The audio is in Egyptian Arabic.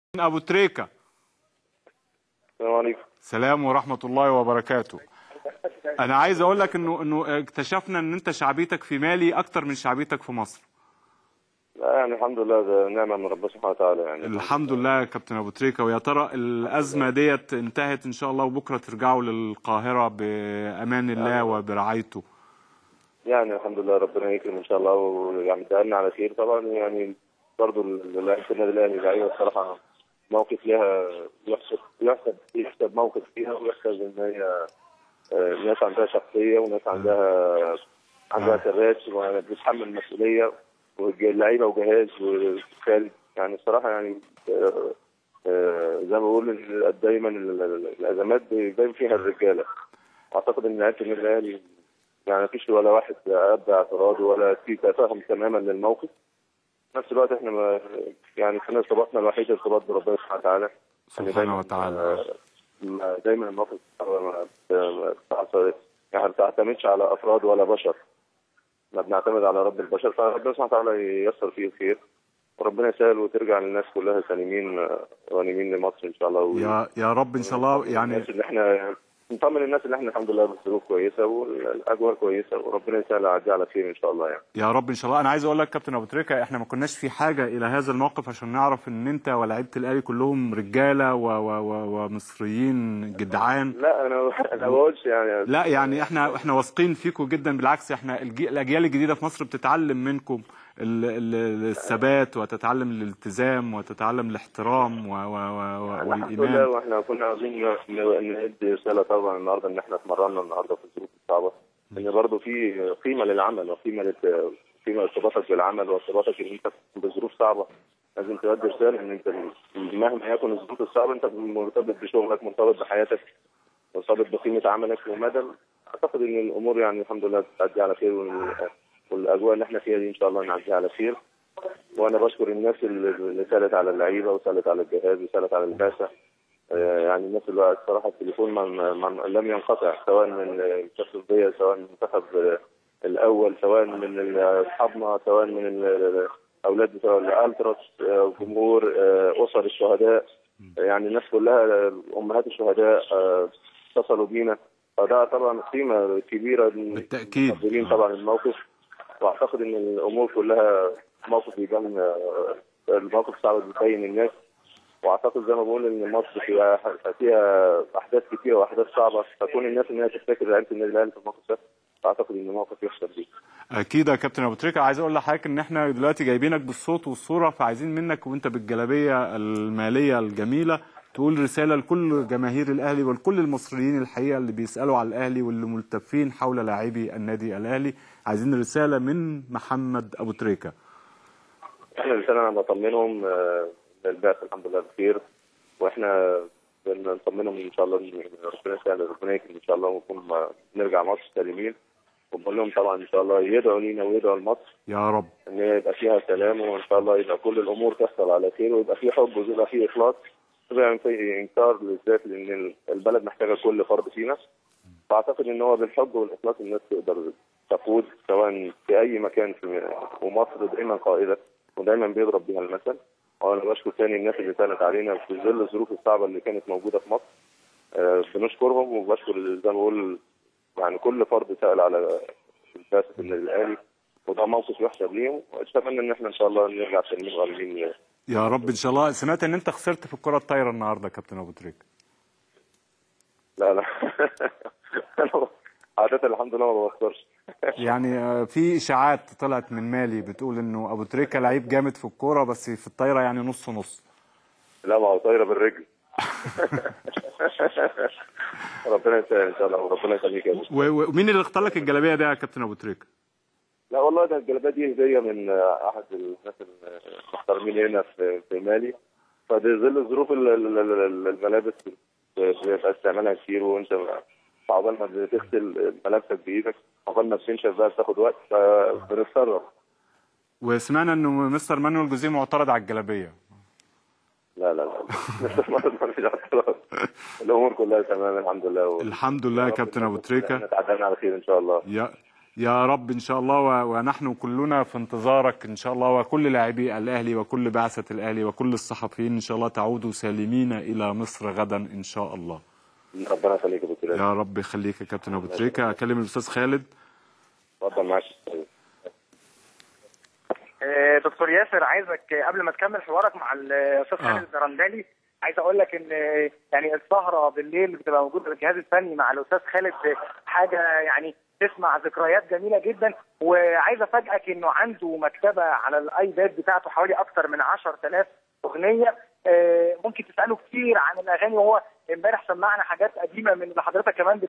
ابو تريكه السلام عليكم سلام ورحمه الله وبركاته انا عايز اقول لك انه انه اكتشفنا ان انت شعبيتك في مالي اكتر من شعبيتك في مصر لا يعني الحمد لله ده نعمه من ربنا سبحانه وتعالى يعني الحمد لله يا كابتن ابو تريكه ويا ترى الازمه ديت انتهت ان شاء الله وبكره ترجعوا للقاهره بامان الله وبرعايته يعني الحمد لله ربنا يكرم ان شاء الله ويعني لنا على خير طبعا يعني برضه لعيبه النادي الاهلي لعيبه الصراحه موقف ليها يحسب يحسب يحسب موقف فيها ويحسب ان هي آه، ناس عندها شخصيه وناس عندها عندها ثبات وبتتحمل مسؤوليه واللعيبه وجهاز وخالد يعني الصراحه يعني آه، آه، زي ما بقول إن دايما ال- ال- الازمات بيبان فيها الرجاله اعتقد ان لعيبه النادي الاهلي يعني مفيش ولا واحد ابدى اعتراض ولا في تفاهم تماما للموقف في نفس الوقت احنا ما يعني كان ارتباطنا الوحيد ارتباط بربنا سبحانه وتعالى يعني سبحانه دايماً، وتعالى. آه، ما- دايما الموقف ما- ما- ما بتعصر- يعني ما بتعتمدش على افراد ولا بشر ما بنعتمد على رب البشر فربنا سبحانه وتعالى ييسر فيه الخير وربنا يسهل وترجع للناس كلها سالمين آه، غانمين لمصر ان شاء الله و- يا يا رب ان شاء الله يعني الناس اللي احنا نطمن الناس اللي احنا الحمد لله بالظروف كويسه والاجواء كويسه وربنا يسهل يعدي على خير ان شاء الله يعني يا رب ان شاء الله انا عايز اقول لك كابتن ابو تريكه احنا ما كناش في حاجه الى هذا الموقف عشان نعرف ان انت ولاعيبه الاهلي كلهم رجاله و و و ومصريين جدعان لا انا انا ما بقولش يعني لا يعني احنا احنا واثقين فيكم جدا بالعكس احنا الجي- الاجيال الجديده في مصر بتتعلم منكم ال- ال- الثبات وتتعلم الالتزام وتتعلم الاحترام و و و الحمد لله والايمان واحنا كنا عاوزين ن- ندي رساله طبعا النهارده ان احنا اتمرنا النهارده في الظروف الصعبه ان برضه في قيمه للعمل وقيمه لت- قيمه ارتباطك بالعمل وارتباطك ان انت بظروف صعبه لازم تودي رساله ان انت مهما يكن الظروف الصعبه انت مرتبط بشغلك مرتبط بحياتك مرتبط بقيمه عملك ومدى اعتقد ان الامور يعني الحمد لله تعدي على خير وال- والاجواء اللي احنا فيها دي ان شاء الله نعديها على خير وانا بشكر الناس اللي اللي سالت على اللعيبه وسالت على الجهاز وسالت على البعثه آه، يعني الناس اللي بقى الصراحه التليفون ما ما ما- لم ينقطع سواء من الكاس الأندية سواء من المنتخب آه، الاول سواء من ال- اصحابنا سواء من ال- الاولاد بتوع الالتراس آه، جمهور آه، اسر الشهداء يعني الناس كلها آه، امهات الشهداء آه، اتصلوا بينا فده طبعا قيمه كبيره بالتأكيد. مقدرين طبعا الموقف واعتقد ان الامور كلها موقف يبان آه، الموقف صعب بيبين الناس واعتقد زي ما بقول ان مصر فيها فيها احداث كتيره واحداث صعبه فكون الناس ان هي تفتكر لعيبه النادي الاهلي في الموقف ده اعتقد ان الموقف يحسب بيه اكيد يا كابتن ابو تريكه عايز اقول لحضرتك ان احنا دلوقتي جايبينك بالصوت والصوره فعايزين منك وانت بالجلابيه الماليه الجميله تقول رساله لكل جماهير الاهلي ولكل المصريين الحقيقه اللي بيسالوا على الاهلي واللي ملتفين حول لاعبي النادي الاهلي عايزين رساله من محمد ابو تريكه احنا رساله انا بطمنهم آه، ان البعث الحمد لله بخير واحنا بنطمنهم ان شاء الله ان ربنا يسهل ربنا يكرم ان شاء الله ونكون نرجع مصر سالمين وبقول لهم طبعا ان شاء الله يدعوا لينا ويدعوا لمصر يا رب ان هي يبقى فيها سلام وان شاء الله يبقى كل الامور تحصل على خير ويبقى في حب ويبقى في اخلاص طبعا في انكار للذات لان البلد محتاجه كل فرد فينا فاعتقد ان هو بالحب والاخلاص الناس تقدر تقود سواء في اي مكان في ومصر دايما قائده ودايما بيضرب بها المثل وانا بشكر تاني الناس اللي سالت علينا في ظل الظروف الصعبه اللي كانت موجوده في مصر آه، بنشكرهم وبشكر زي ما بقول يعني كل فرد سال على البعثه النادي الاهلي وده موقف يحسب ليهم واتمنى ان احنا ان شاء الله نرجع سالمين غالبين يا رب ان شاء الله سمعت ان انت خسرت في الكره الطايره النهارده يا كابتن ابو تريكه لا لا أنا عادة الحمد لله ما بخسرش يعني آه، في اشاعات طلعت من مالي بتقول انه ابو تريكه لعيب جامد في الكوره بس في الطايره يعني نص نص لا ما هو طايره بالرجل ربنا يسهل ان شاء الله وربنا يخليك يا ابو و- و- ومين اللي اختار لك الجلابيه دي يا كابتن ابو تريكه لا والله ده الجلابيه دي هديه من آه، احد الناس المحترمين هنا في في مالي فدي ظل ظروف ال- ال- ال- الملابس بيبقى استعمالها كتير وانت عقبال ما بتغسل ملابسك بايدك عقبال ما بتنشف بقى بتاخد وقت فبنتصرف وسمعنا انه مستر مانويل جوزيه معترض على الجلابيه لا لا لا لسه ما ما فيش اعتراض الامور كلها تمام الحمد لله و... الحمد لله يا كابتن ابو احنا تريكه تعدينا على خير ان شاء الله يا يا رب ان شاء الله و- ونحن كلنا في انتظارك ان شاء الله وكل لاعبي الاهلي وكل بعثه الاهلي وكل الصحفيين ان شاء الله تعودوا سالمين الى مصر غدا ان شاء الله ربنا يخليك يا ابو تريكه يا رب يخليك يا كابتن ابو تريكه اكلم الاستاذ خالد اتفضل معاك آه، دكتور ياسر عايزك آه، قبل ما تكمل حوارك مع الاستاذ آه. خالد الدرندلي عايز اقول لك ان آه، يعني السهره بالليل بتبقى موجوده في الجهاز الفني مع الاستاذ خالد آه، حاجه يعني تسمع ذكريات جميله جدا وعايز افاجئك انه عنده مكتبه على الايباد بتاعته حوالي اكتر من 10000 اغنيه آه، ممكن تساله كتير عن الاغاني وهو امبارح سمعنا حاجات قديمه من اللي حضرتك كمان